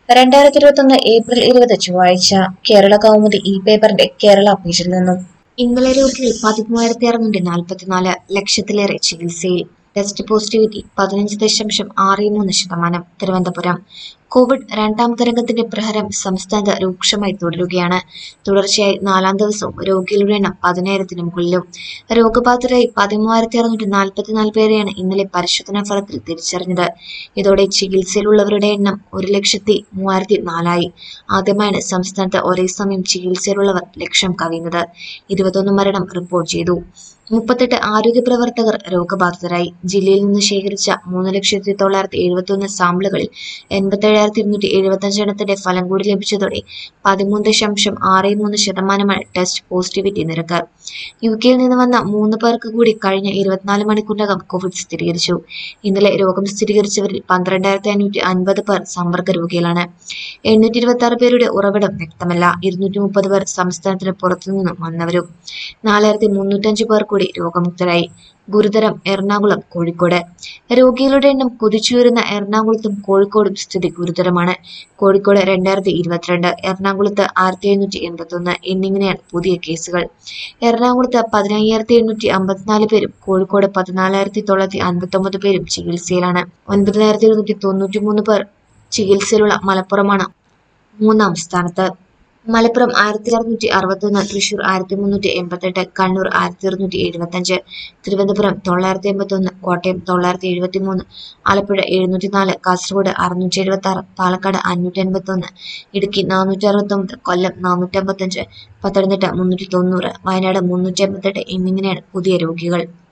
രണ്ടായിരത്തി ഇരുപത്തൊന്ന് ഏപ്രിൽ ഇരുപത് ചൊവ്വാഴ്ച കേരള കൗമുദി ഇ പേപ്പറിന്റെ കേരള പേജിൽ നിന്നും ഇന്നലെ രോഗികൾ പതിമൂവായിരത്തി അറുന്നൂറ്റി നാൽപ്പത്തിനാല് ലക്ഷത്തിലേറെ ചികിത്സയിൽ ടെസ്റ്റ് പോസിറ്റിവിറ്റി പതിനഞ്ച് ദശാംശം ആറ് മൂന്ന് ശതമാനം തിരുവനന്തപുരം കോവിഡ് രണ്ടാം തരംഗത്തിന്റെ പ്രഹരം സംസ്ഥാനത്ത് രൂക്ഷമായി തുടരുകയാണ് തുടർച്ചയായി നാലാം ദിവസവും രോഗികളുടെ എണ്ണം പതിനായിരത്തിന് മുകളിലും രോഗബാധിതരായി പതിമൂവായിരത്തി അറുന്നൂറ്റി നാൽപ്പത്തിനാല് പേരെയാണ് ഇന്നലെ പരിശോധനാ ഫലത്തിൽ തിരിച്ചറിഞ്ഞത് ഇതോടെ ചികിത്സയിലുള്ളവരുടെ എണ്ണം ഒരു ലക്ഷത്തി മൂവായിരത്തി നാലായി ആദ്യമായാണ് സംസ്ഥാനത്ത് ഒരേ സമയം ചികിത്സയിലുള്ളവർ ലക്ഷം കവിയുന്നത് ഇരുപത്തൊന്ന് മരണം റിപ്പോർട്ട് ചെയ്തു മുപ്പത്തെട്ട് ആരോഗ്യ പ്രവർത്തകർ രോഗബാധിതരായി ജില്ലയിൽ നിന്ന് ശേഖരിച്ച മൂന്ന് ലക്ഷത്തി തൊള്ളായിരത്തി എഴുപത്തി ഒന്ന് സാമ്പിളുകളിൽ എൺപത്തേഴായിരത്തി ഇരുന്നൂറ്റി എഴുപത്തഞ്ച് എണ്ണത്തിന്റെ ഫലം കൂടി ലഭിച്ചതോടെ പതിമൂന്ന് ദശാംശം ആറ് മൂന്ന് ശതമാനമാണ് ടെസ്റ്റ് പോസിറ്റിവിറ്റി നിരക്ക് യു കെയിൽ നിന്ന് വന്ന മൂന്ന് പേർക്ക് കൂടി കഴിഞ്ഞ ഇരുപത്തിനാല് മണിക്കൂറിനകം കോവിഡ് സ്ഥിരീകരിച്ചു ഇന്നലെ രോഗം സ്ഥിരീകരിച്ചവരിൽ പന്ത്രണ്ടായിരത്തി അഞ്ഞൂറ്റി അൻപത് പേർ സമ്പർക്ക രോഗികളാണ് എണ്ണൂറ്റി ഇരുപത്തി ആറ് പേരുടെ ഉറവിടം വ്യക്തമല്ല ഇരുന്നൂറ്റി മുപ്പത് പേർ സംസ്ഥാനത്തിന് പുറത്തുനിന്നും വന്നവരും നാലായിരത്തി മുന്നൂറ്റഞ്ച് പേർ കൂടി രോഗമുക്തരായി ഗുരുതരം എറണാകുളം കോഴിക്കോട് രോഗികളുടെ എണ്ണം കുതിച്ചുയരുന്ന എറണാകുളത്തും കോഴിക്കോടും സ്ഥിതി ഗുരുതരമാണ് കോഴിക്കോട് രണ്ടായിരത്തി ഇരുപത്തിരണ്ട് എറണാകുളത്ത് ആയിരത്തി എഴുന്നൂറ്റി എൺപത്തി ഒന്ന് എന്നിങ്ങനെയാണ് പുതിയ കേസുകൾ എറണാകുളത്ത് പതിനയ്യായിരത്തി എണ്ണൂറ്റി അമ്പത്തിനാല് പേരും കോഴിക്കോട് പതിനാലായിരത്തി തൊള്ളായിരത്തി അൻപത്തി ഒമ്പത് പേരും ചികിത്സയിലാണ് ഒൻപതിനായിരത്തി ഇരുന്നൂറ്റി തൊണ്ണൂറ്റി മൂന്ന് പേർ ചികിത്സയിലുള്ള മലപ്പുറമാണ് മൂന്നാം സ്ഥാനത്ത് മലപ്പുറം ആയിരത്തി അറുന്നൂറ്റി അറുപത്തൊന്ന് തൃശൂർ ആയിരത്തി മുന്നൂറ്റി എൺപത്തെട്ട് കണ്ണൂർ ആയിരത്തി ഇരുന്നൂറ്റി എഴുപത്തഞ്ച് തിരുവനന്തപുരം തൊള്ളായിരത്തി എൺപത്തൊന്ന് കോട്ടയം തൊള്ളായിരത്തി എഴുപത്തി മൂന്ന് ആലപ്പുഴ എഴുന്നൂറ്റി നാല് കാസർഗോഡ് അറുന്നൂറ്റി എഴുപത്തി ആറ് പാലക്കാട് അഞ്ഞൂറ്റി എൺപത്തി ഒന്ന് ഇടുക്കി നാനൂറ്റി അറുപത്തൊമ്പത് കൊല്ലം നാനൂറ്റി അമ്പത്തഞ്ച് പത്തനംതിട്ട മുന്നൂറ്റി തൊണ്ണൂറ് വയനാട് മുന്നൂറ്റി എൺപത്തെട്ട് എന്നിങ്ങനെയാണ് പുതിയ രോഗികൾ